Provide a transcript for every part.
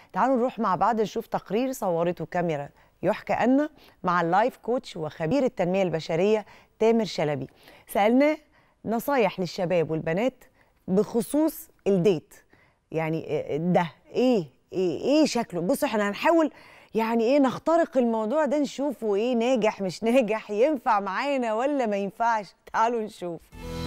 تعالوا نروح مع بعض نشوف تقرير صورته كاميرا يحكى أن مع اللايف كوتش وخبير التنمية البشرية تامر شلبي سألناه نصايح للشباب والبنات بخصوص الديت يعني ده ايه ايه, إيه شكله بصوا احنا هنحاول يعني ايه نخترق الموضوع ده نشوفه ايه ناجح مش ناجح ينفع معانا ولا ما ينفعش تعالوا نشوف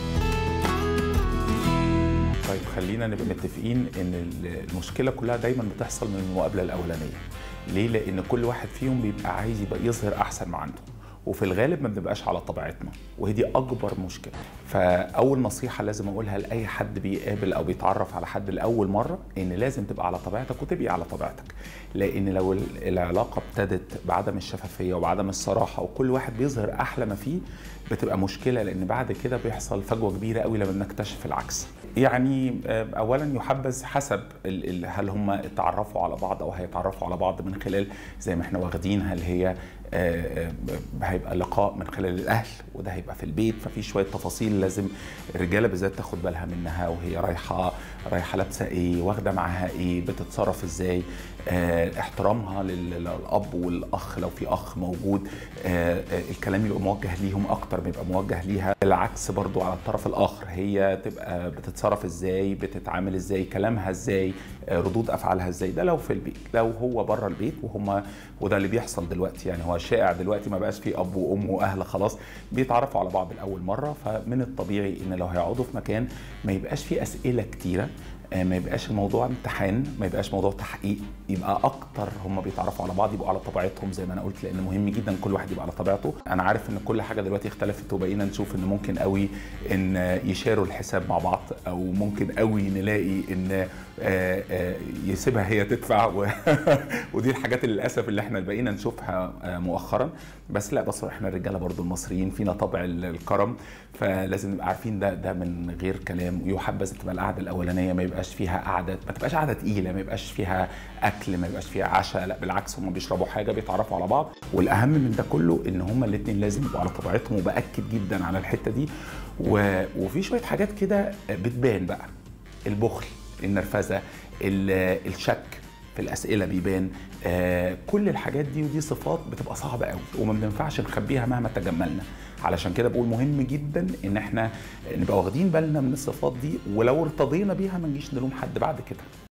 طيب خلينا نبقى متفقين ان المشكله كلها دايما بتحصل من المقابله الاولانيه ليه لان كل واحد فيهم بيبقى عايز يبقى يظهر احسن ما عنده وفي الغالب ما بنبقاش على طبيعتنا وهي دي اكبر مشكله فاول نصيحه لازم اقولها لاي حد بيقابل او بيتعرف على حد لاول مره ان لازم تبقى على طبيعتك وتبقي على طبيعتك لان لو العلاقه ابتدت بعدم الشفافيه وبعدم الصراحه وكل واحد بيظهر احلى ما فيه بتبقى مشكله لان بعد كده بيحصل فجوه كبيره قوي لما بنكتشف العكس يعني اولا يحبذ حسب هل هم اتعرفوا على بعض او هيتعرفوا على بعض من خلال زي ما احنا واخدين هل هي هيبقى لقاء من خلال الاهل وده هيبقى في البيت ففي شويه تفاصيل لازم الرجاله بالذات تاخد بالها منها وهي رايحه رايحه لابسه ايه واخده معاها ايه بتتصرف ازاي اه احترامها للاب والاخ لو في اخ موجود اه الكلام يبقى موجه ليهم اكتر ما يبقى موجه ليها العكس برضو على الطرف الاخر هي تبقى بتتصرف ازاي بتتعامل ازاي كلامها ازاي اه ردود افعالها ازاي ده لو في البيت لو هو بره البيت وهم وده اللي بيحصل دلوقتي يعني هو شائع دلوقتي ما بقاش في اب وام واهل خلاص بيتعرفوا على بعض لاول مره فمن الطبيعي ان لو هيقعدوا في مكان ما يبقاش في اسئله كتيره ما يبقاش الموضوع امتحان ما يبقاش موضوع تحقيق يبقى اكتر هم بيتعرفوا على بعض يبقوا على طبيعتهم زي ما انا قلت لان مهم جدا كل واحد يبقى على طبيعته انا عارف ان كل حاجه دلوقتي اختلفت وبقينا نشوف ان ممكن قوي ان يشاروا الحساب مع بعض او ممكن قوي نلاقي ان يسيبها هي تدفع و... ودي الحاجات اللي للاسف اللي احنا بقينا نشوفها مؤخرا بس لا بس احنا الرجاله برضو المصريين فينا طبع الكرم فلازم نبقى عارفين ده ده من غير كلام ويحبذ تبقى القعده الاولانيه ما يبقاش فيها قعده ما تبقاش قعده تقيله ما يبقاش فيها اكل ما يبقاش فيها عشاء لا بالعكس هم بيشربوا حاجه بيتعرفوا على بعض والاهم من ده كله ان هم الاثنين لازم يبقوا على طبيعتهم وباكد جدا على الحته دي و... وفي شويه حاجات كده بتبان بقى البخل النرفزه الشك في الاسئله بيبان آه كل الحاجات دي ودي صفات بتبقى صعبه قوي وما بننفعش نخبيها مهما تجملنا علشان كده بقول مهم جدا ان احنا نبقى واخدين بالنا من الصفات دي ولو ارتضينا بيها ما نجيش نلوم حد بعد كده